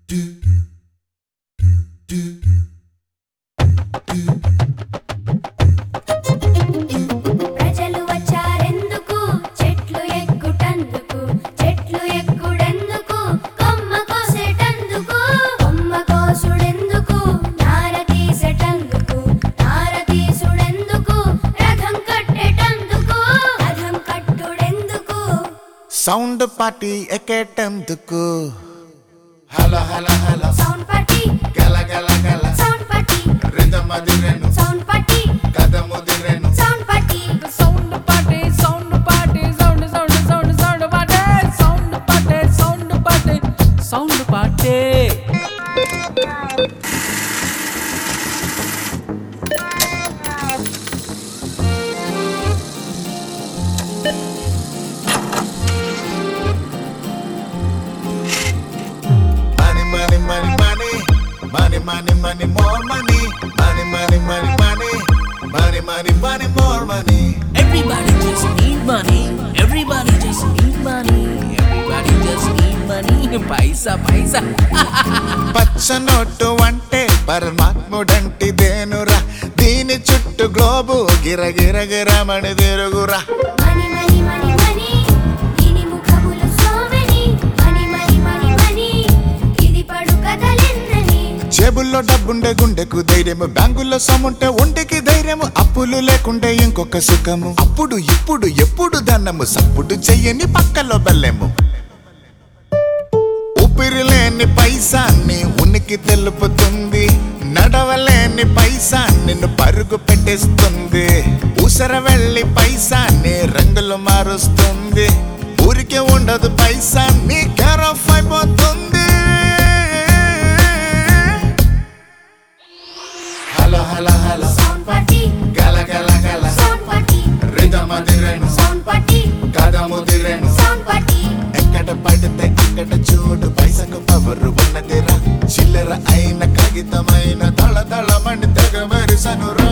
ప్రజలు వచ్చారెందుకు చెట్లు ఎక్కుటందుకు చెట్లు ఎక్కుడెందుకు కొమ్మ కోసేటందుకు కొమ్మ కోసుడెందుకు నార తీసేటందుకు నార తీసుడెందుకు రథం కట్టేటందుకు రథం కట్టుడెందుకు సౌండ్ పార్టీ ఎక్కేటందుకు హల హల హల సౌండ్ పార్టీ గల గల గల సౌండ్ పార్టీ రిధమ్ అదిరెను సౌండ్ పార్టీ కథ ముదిరెను సౌండ్ పార్టీ సౌండ్ పాటే సౌండ్ పాటే సౌండ్ సౌండ్ సౌండ్ సౌండ్ పాటే సౌండ్ పాటే సౌండ్ పాటే సౌండ్ పాటే Money, money, money, money. Money, money, money, more money. Money, money, money, money. Money, money, money, more money. Everybody just need money. Everybody just need money. Everybody just need money. పైసా పైసా పచ్చ note అంటే పరమాత్ముడంటిదేనురా దీని చుట్టూ globe గిరగిర గిరమణి తిరుగురా మని మని మని మని దీని ముఖములు సోమని మని మని మని మని ఇది పడు కదలెందని జేబుల్లో డబ్బుండే గుండెకు ధైర్యము బ్యాంకుల్లో సొమ్ముంటే ఒంటికి ధైర్యము అప్పులు లేకుంటే ఇంకొక సుఖము అప్పుడు ఇప్పుడు ఎప్పుడు ధనము సప్పుడు చెయ్యని పక్కలో బెల్లెము ఊపిరి లేని పైసాన్ని ఉనికి తెలుపుతుంది నడవలేని పైసా నిన్ను పరుగు పెట్టేస్తుంది ఊసర వెళ్ళి పైసాన్ని రంగులు మారుస్తుంది ఊరికే ఉండదు పైసాన్ని కేర్ ఆఫ్ అయిపోతుంది hello hello hello sound party గల గల గల సౌండ్ పార్టీ రిధమ్ అదిరెను సౌండ్ పార్టీ కథ ముదిరెను సౌండ్ పార్టీ ఎక్కడ పడితే అక్కడ చూడు పైసకు పవరు ఉన్నదిరా చిల్లర అయిన కాగితమైన దళ దళమని తెగ మెరిసనురా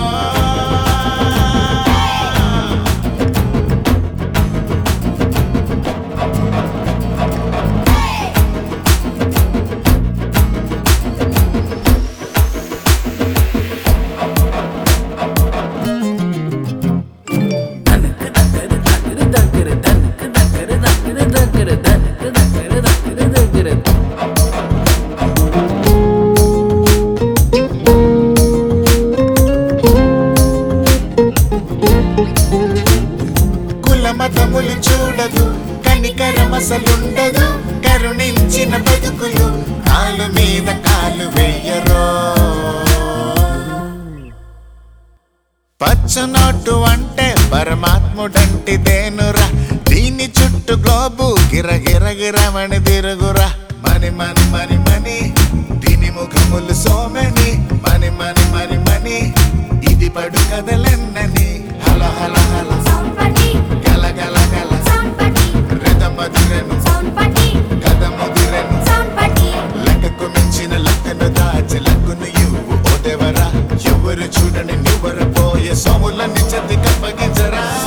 కుల మతములు చూడదు కనికరం అసలుండదు కరుణించిన బతుకులు కాలు మీద కాలు వేయరో పచ్చనోటు అంటే పరమాత్ముడంటిదేనురా దీని చుట్టూ గ్లోబు గిరగిర గిరమని తిరుగురా మని మని మని మని దీని ముఖములు సోమని మని మని మని మని ఇది పడు కదలన్నని హల హల హల సౌండ్ పార్టీ గల గల గల సౌండ్ పార్టీ రిధమదిరెను సౌండ్ పార్టీ కథ ముదిరెను సౌండ్ పార్టీ లెక్కకు మించిన లెక్కను దాచి లెక్కను ఇవ్వు ఓ దేవరా ఎవరు చూడని నువ్వర పోయే సోములన్నీ చెత్తి కప్పగించరా